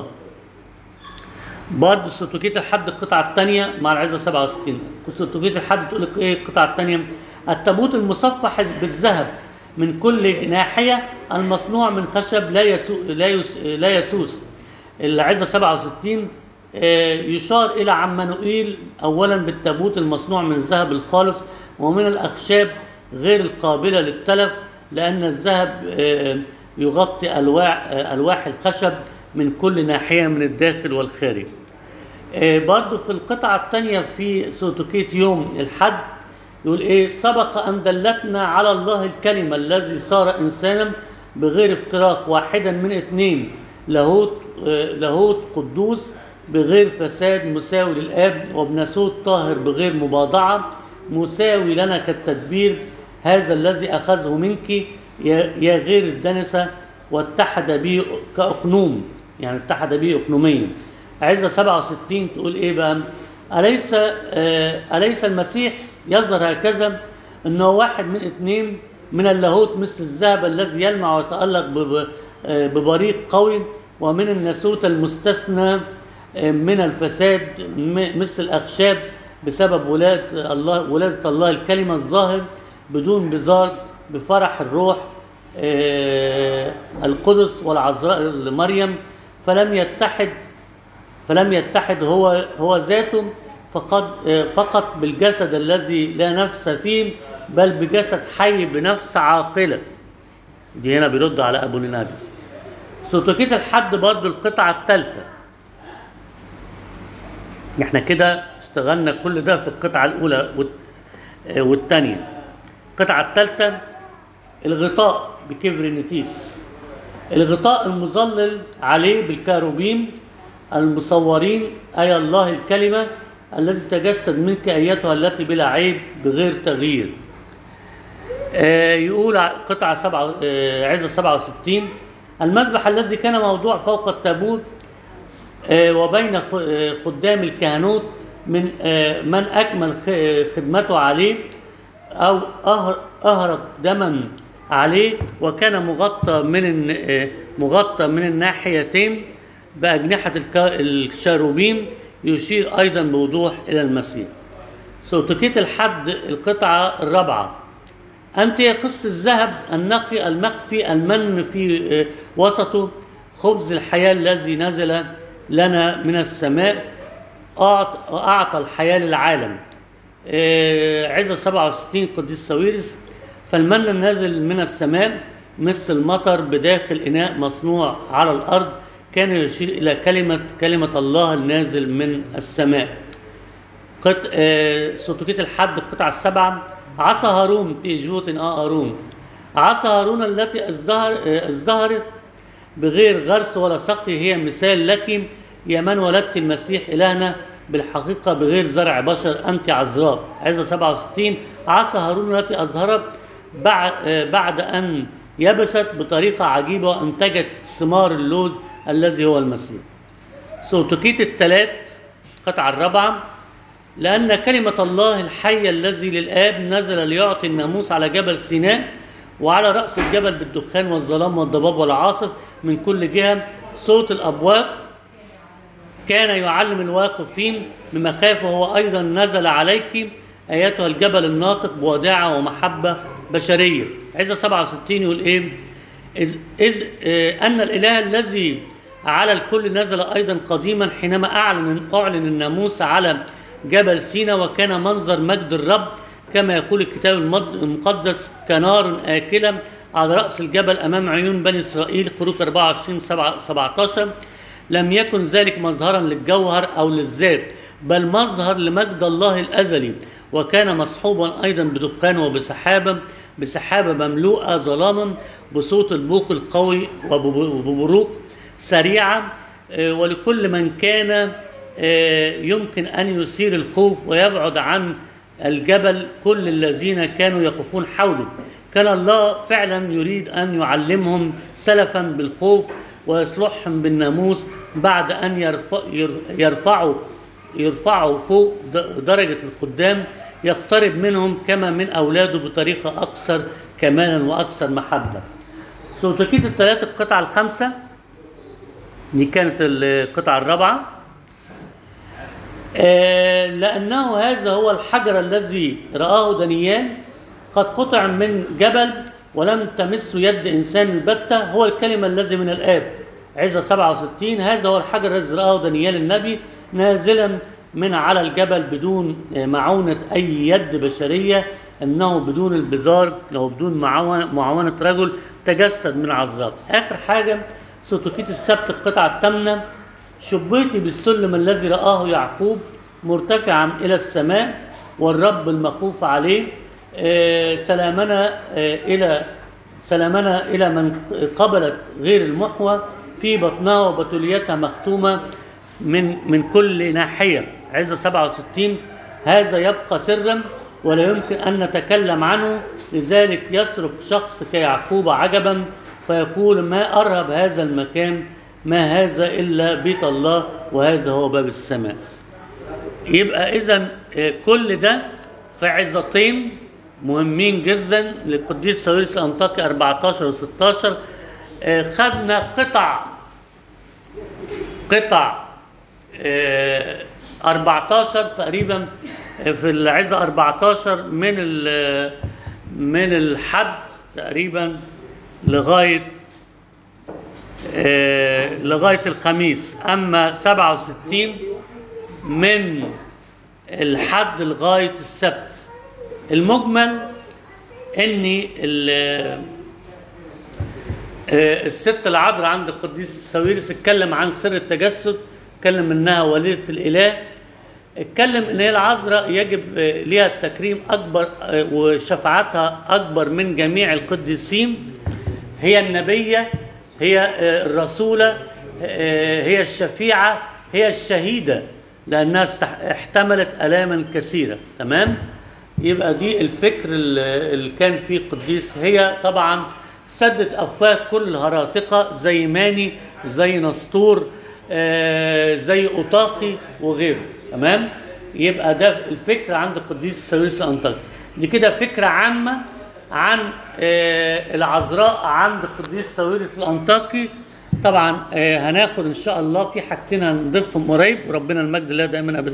برضه ستوكيت الحد القطعة الثانية مع العزة 67 ستوكيت الحد تقول لك ايه القطعة الثانية التابوت المصفح بالذهب من كل ناحية المصنوع من خشب لا يسو لا يس لا يسوس العزة 67 آه، يشار إلى عمانوئيل أولا بالتابوت المصنوع من الذهب الخالص ومن الأخشاب غير القابلة للتلف لأن الذهب آه، يغطي ألواح آه، ألواح الخشب من كل ناحية من الداخل والخارج آه، برضو في القطعة الثانية في سوتوكيت يوم الحد يقول ايه سبق ان دلتنا على الله الكلمة الذي صار انسانا بغير افتراق واحدا من اثنين لاهوت آه، لاهوت قدوس بغير فساد مساوي للاب وبناسوت طاهر بغير مباضعة مساوي لنا كالتدبير هذا الذي اخذه منك يا يا غير الدنسة واتحد به كأقنوم يعني اتحد به أقنوميا عزة 67 تقول ايه بقى أليس آه أليس المسيح يظهر هكذا أنه واحد من اثنين من اللاهوت مثل الذهب الذي يلمع ويتألق بب- آه، ببريق قوي ومن الناسوت المستثنى آه، من الفساد م- مثل الأخشاب بسبب ولادة الله ولادة الله الكلمة الظاهر بدون بزار بفرح الروح آه، القدس والعذراء لمريم فلم يتحد فلم يتحد هو هو ذاته فقط فقط بالجسد الذي لا نفس فيه بل بجسد حي بنفس عاقله دي هنا بيرد على ابو نبي سوتوكيت الحد برضو القطعه الثالثه احنا كده اشتغلنا كل ده في القطعه الاولى والثانيه القطعه الثالثه الغطاء بكفرينيتيس الغطاء المظلل عليه بالكاروبيم المصورين أي الله الكلمة الذي تجسد منك أيتها التي بلا عيب بغير تغيير آه، يقول ع- قطعة سبعة آه، عزة 67 المذبح الذي كان موضوع فوق التابوت آه، وبين خ- آه، خدام الكهنوت من آه، من أكمل خ- خدمته عليه أو أهر- أهرق دما عليه وكان مغطى من الن- آه، مغطى من الناحيتين بأجنحة الك- الشاروبيم يشير أيضا بوضوح إلى المسيح سوتوكيت الحد القطعة الرابعة أنت يا قسط الذهب النقي المخفي المن في آه، وسطه خبز الحياة الذي نزل لنا من السماء أعط- أعطى الحياة للعالم آه، عزة 67 قديس ساويرس فالمن النازل من السماء مثل المطر بداخل إناء مصنوع على الأرض كان يشير إلى كلمة كلمة الله النازل من السماء قط... آه... سوتوكيت الحد القطعة السبعة عصا هارون تيجوت اه هارون عصا هارون التي ازدهر آه، ازدهرت بغير غرس ولا سقي هي مثال لك يا من ولدت المسيح إلهنا بالحقيقة بغير زرع بشر أنت عذراء عزة 67 عصا هارون التي أظهرت بعد, آه، بعد أن يبست بطريقة عجيبة وأنتجت ثمار اللوز الذي هو المسيح سوتوكيت الثلاث القطعة الرابعة لأن كلمة الله الحي الذي للآب نزل ليعطي الناموس على جبل سيناء وعلى رأس الجبل بالدخان والظلام والضباب والعاصف من كل جهة صوت الأبواق كان يعلم الواقفين بمخافة هو أيضا نزل عليك أيتها الجبل الناطق بوداعة ومحبة بشرية عزة 67 يقول إيه إذ, إذ آه، أن الإله الذي على الكل نزل أيضا قديما حينما أعلن أعلن الناموس على جبل سينا وكان منظر مجد الرب كما يقول الكتاب المد- المقدس كنار آكلة على رأس الجبل أمام عيون بني إسرائيل خروج 24 سبعة- 17 لم يكن ذلك مظهرا للجوهر أو للذات بل مظهر لمجد الله الأزلي وكان مصحوبا أيضا بدخان وبسحابة بسحابة مملوءة ظلاما بصوت البوق القوي وبب- وببروق سريعة آه، ولكل من كان آه، يمكن أن يثير الخوف ويبعد عن الجبل كل الذين كانوا يقفون حوله كان الله فعلا يريد أن يعلمهم سلفا بالخوف ويصلحهم بالناموس بعد أن يرفع ير- يرفعوا يرفعوا فوق د- درجة الخدام يقترب منهم كما من أولاده بطريقة أكثر كمالا وأكثر محبة سوتوكيت الثلاث القطعة الخمسة دي كانت القطعة الرابعة آه، لأنه هذا هو الحجر الذي رآه دانيال قد قطع من جبل ولم تمس يد إنسان البتة هو الكلمة الذي من الآب عزة 67 هذا هو الحجر الذي رآه دانيال النبي نازلا من على الجبل بدون آه، معونة أي يد بشرية أنه بدون البزار أو بدون معاونة, معاونة رجل تجسد من عذراء آخر حاجة ستوكيت السبت القطعة الثامنة شبيت بالسلم الذي رآه يعقوب مرتفعا إلى السماء والرب المخوف عليه آه، سلامنا آه، إلى سلامنا إلى من قبلت غير المحوى في بطنها وبتوليتها مختومة من من كل ناحية عزة 67 هذا يبقى سرا ولا يمكن أن نتكلم عنه لذلك يصرخ شخص كيعقوب عجبا فيقول ما أرهب هذا المكان ما هذا إلا بيت الله وهذا هو باب السماء يبقى إذا كل ده في عظتين مهمين جدا للقديس ساويرس الأنطاكي 14 و 16 آه، خدنا قطع قطع آه، 14 تقريبا آه، في العظة 14 من ال- من الحد تقريبا لغاية آه، لغاية الخميس أما 67 من الحد لغاية السبت المجمل ان ال- آه، الست العذراء عند القديس الساويرس اتكلم عن سر التجسد اتكلم انها والدة الاله اتكلم ان هي العذراء يجب آه، ليها التكريم اكبر آه، وشفاعتها اكبر من جميع القديسين هي النبية هي آه، الرسولة آه، هي الشفيعة هي الشهيدة لأنها استح- احتملت آلاما كثيرة تمام يبقى دي الفكر اللي اللي كان فيه القديس هي طبعا سدت أفواه كل الهراطقة زي ماني زي نسطور آه، زي أوطاخي وغيره تمام يبقى ده الفكر عند القديس ساويرس الأنطاكي دي كده فكرة عامة عن آه، العذراء عند القديس ساويرس الأنطاكي طبعا آه، هناخد إن شاء الله في حاجتين هنضيفهم قريب وربنا المجد لله دائما أبدا